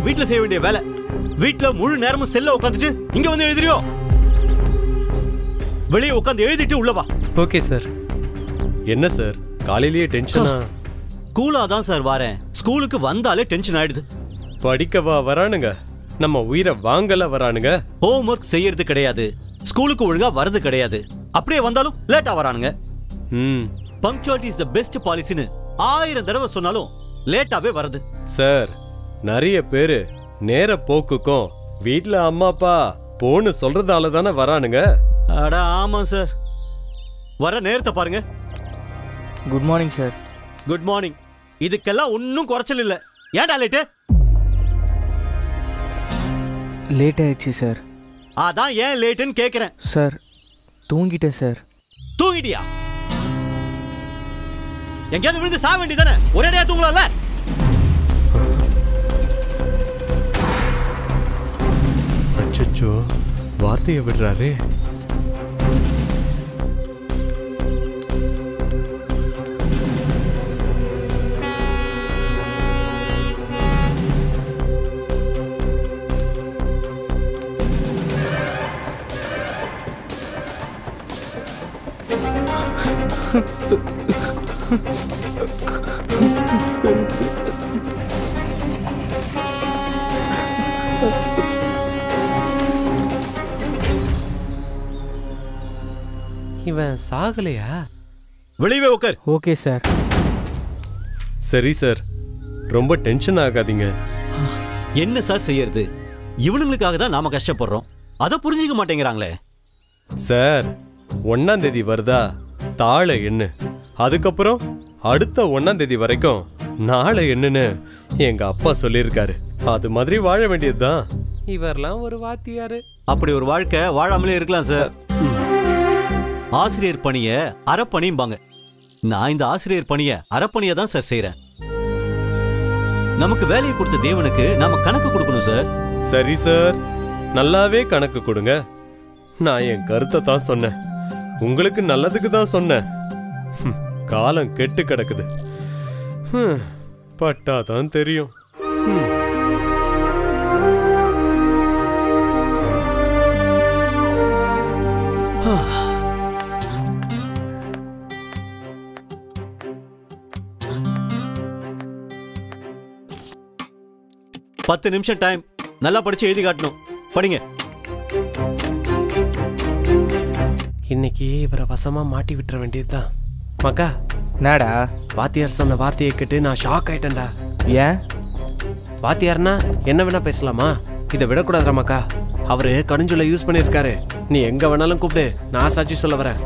வீட்ல செய்ய வேண்டிய வேலை வீட்ல முழு நேரமும் செல்ல உட்காந்துட்டு இங்க வந்து எழுதுறியோ வெளியே உட்காந்து எழுதிட்டு உள்ள வா ஓகே சார் என்ன சார் காலையிலேயே டென்ஷனா கூலா தான் சார் வாரேன் ஸ்கூலுக்கு வந்தாலே டென்ஷன் ஆயிடுது படிக்கவா வரானுங்க நம்ம உயிரை வாங்கல வரானுங்க ஹோம் ஒர்க் செய்யறது கிடையாது ஸ்கூலுக்கு ஒழுங்கா வரது கிடையாது அப்படியே வந்தாலும் லேட்டா வரானுங்க ம் பங்க்சுவாலிட்டி இஸ் த பெஸ்ட் பாலிசின்னு ஆயிரம் தடவை சொன்னாலும் லேட்டாவே வருது சார் நிறைய பேரு நேர போக்குக்கும் வீட்ல அம்மா அப்பா போன்னு சொல்றதால தானே வரானுங்க அட ஆமா சார் வர நேரத்தை பாருங்க good morning sir good morning இதுக்கெல்லாம் ஒன்னும் குறைச்சல் இல்ல ஏன்டா லேட்டு லேட் ஆயிடுச்சு சார் அதான் ஏன் லேட்டுன்னு கேக்குறேன் சார் தூங்கிட்டேன் சார் தூங்கிட்டியா எங்கேயாவது விழுந்து சாக வேண்டியதானே ஒரேடியா தூங்கலாம்ல அச்சச்சோ வார்த்தையை விடுறாரே இவன் சாகலையா வெளியவே உட்கார் ஓகே சார் சரி சார் ரொம்ப டென்ஷன் ஆகாதீங்க என்ன சார் செய்யறது இவனுங்களுக்காக தான் நாம கஷ்டப்படுறோம் அதை புரிஞ்சுக்க மாட்டேங்கிறாங்களே சார் ஒன்னாம் தேதி வருதா தாழை எண்ணு அதுக்கப்புறம் அடுத்த ஒன்னாம் தேதி வரைக்கும் நாளை என்னன்னு எங்க அப்பா சொல்லியிருக்காரு அது மாதிரி வாழ வேண்டியதுதான் இவரெல்லாம் ஒரு வாத்தியாரு அப்படி ஒரு வாழ்க்கை வாழாமலே இருக்கலாம் சார் ஆசிரியர் பணிய அறப்பணிம்பாங்க நான் இந்த ஆசிரியர் பணிய அறப்பணியை தான் சார் செய்றேன் நமக்கு வேலையை கொடுத்த தேவனுக்கு நாம கணக்கு கொடுக்கணும் சார் சரி சார் நல்லாவே கணக்கு கொடுங்க நான் என் கருத்தை தான் சொன்னேன் உங்களுக்கு நல்லதுக்கு தான் சொன்னேன் ஹம், காலம் கெட்டு கிடக்குது ஹம், பட்டாதான் தெரியும் ஹம். பத்து நிமிஷம் டைம் நல்லா படிச்சு எழுதி காட்டணும் படிங்க இன்னைக்கு இவரை வசமா மாட்டி விட்டுற வேண்டியதுதான் மக்கா என்னடா வாத்தியார் சொன்ன வார்த்தையை கேட்டு நான் ஷாக் ஆயிட்டேன்டா ஏன் வாத்தியார்னா என்ன வேணா பேசலாமா இதை விடக்கூடாதுடா மக்கா அவரு கடுஞ்சொல்ல யூஸ் பண்ணியிருக்காரு நீ எங்க வேணாலும் கூப்பிடு நான் சாட்சி சொல்ல வரேன்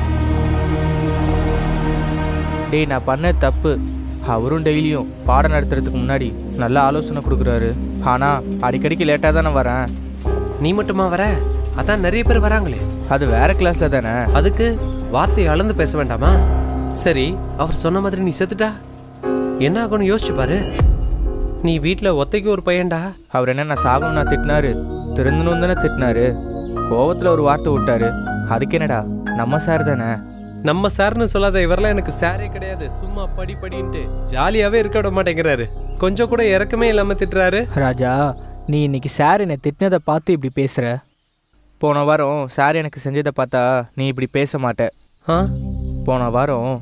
டேய் நான் பண்ண தப்பு அவரும் டெய்லியும் பாடம் நடத்துறதுக்கு முன்னாடி நல்ல ஆலோசனை கொடுக்குறாரு ஆனால் அடிக்கடிக்கு லேட்டாக தானே வரேன் நீ மட்டுமா வர அதான் நிறைய பேர் வராங்களே அது வேற கிளாஸில் தானே அதுக்கு வார்த்தையை அளந்து பேச வேண்டாமா சரி அவர் சொன்ன மாதிரி நீ செத்துட்டா என்ன ஆகும்னு யோசிச்சு பாரு நீ வீட்டில் ஒத்தைக்கு ஒரு பையன்டா அவர் என்ன நான் சாகணும் நான் திட்டினாரு திருந்தணும் தானே திட்டினாரு கோவத்தில் ஒரு வார்த்தை விட்டாரு அதுக்கு என்னடா நம்ம சார் தானே நம்ம சார்னு சொல்லாத இவரெல்லாம் எனக்கு சாரே கிடையாது சும்மா படி படின்ட்டு ஜாலியாவே இருக்க விட மாட்டேங்கிறாரு கொஞ்சம் கூட இறக்கமே இல்லாம திட்டுறாரு ராஜா நீ இன்னைக்கு சார் என்னை திட்டினதை பார்த்து இப்படி பேசுகிற போன வாரம் சார் எனக்கு செஞ்சதை பார்த்தா நீ இப்படி பேச மாட்ட ஆ போன வாரம்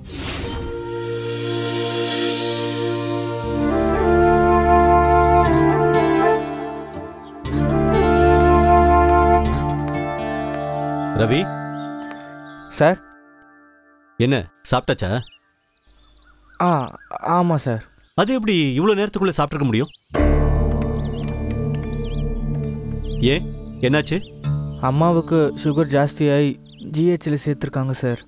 ரவி சார் என்ன சாப்பிட்டாச்சா ஆ ஆமாம் சார் அது எப்படி இவ்வளவு நேரத்துக்குள்ள சாப்பிட்டுருக்க முடியும் ஏன் என்னாச்சு அம்மாவுக்கு சுகர் ஜாஸ்தியாகி ஜிஹெச்சில் சேர்த்துருக்காங்க சார்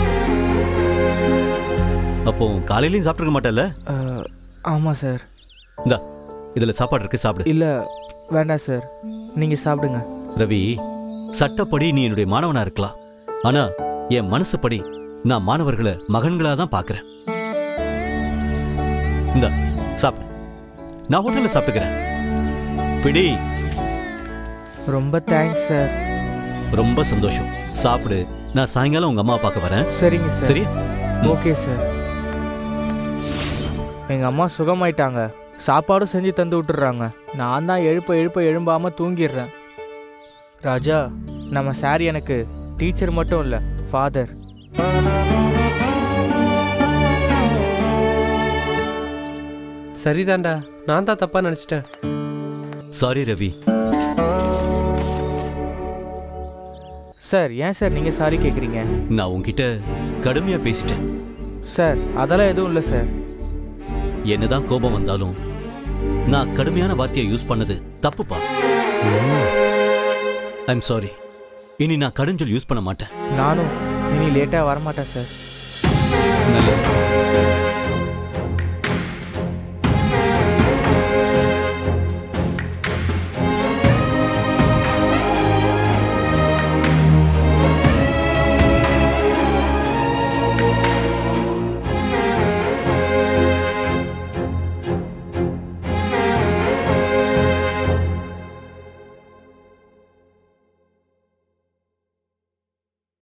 அப்போ காலையிலயும் சாப்பிட்டுருக்க மாட்டல்ல ஆமாம் சார் இந்தா இதுல சாப்பாடு இருக்கு சாப்பிடு இல்லை வேண்டாம் சார் நீங்கள் சாப்பிடுங்க ரவி சட்டப்படி நீ என்னுடைய மாணவனா இருக்கலாம் ஆனா என் மனசுப்படி நான் மாணவர்களை மகன்களா தான் பாக்குறேன் இந்த சாப்பிடு நான் ஹோட்டல்ல சாப்பிட்டுக்கிறேன் பிடி ரொம்ப தேங்க்ஸ் சார் ரொம்ப சந்தோஷம் சாப்பிடு நான் சாயங்காலம் உங்க அம்மா பார்க்க வரேன் சரிங்க சார் சரி ஓகே சார் எங்கள் அம்மா சுகமாயிட்டாங்க சாப்பாடும் செஞ்சு தந்து விட்டுறாங்க நான் தான் எழுப்ப எழுப்ப எழும்பாமல் தூங்கிடுறேன் ராஜா நம்ம சார் எனக்கு டீச்சர் மட்டும் இல்லை ஃபாதர் சரிதான்டா நான் தான் தப்பா நினைச்சிட்டேன் சாரி ரவி சார் ஏன் சார் நீங்கள் சாரி கேட்குறீங்க நான் உன்கிட்ட கடுமையா பேசிட்டேன் சார் அதெல்லாம் எதுவும் இல்லை சார் என்னதான் கோபம் வந்தாலும் நான் கடுமையான வார்த்தையை யூஸ் பண்ணது தப்புப்பா ஐம் சாரி இனி நான் கடுஞ்சொல் யூஸ் பண்ண மாட்டேன் நானும் இனி லேட்டாக வரமாட்டேன் சார் நல்லது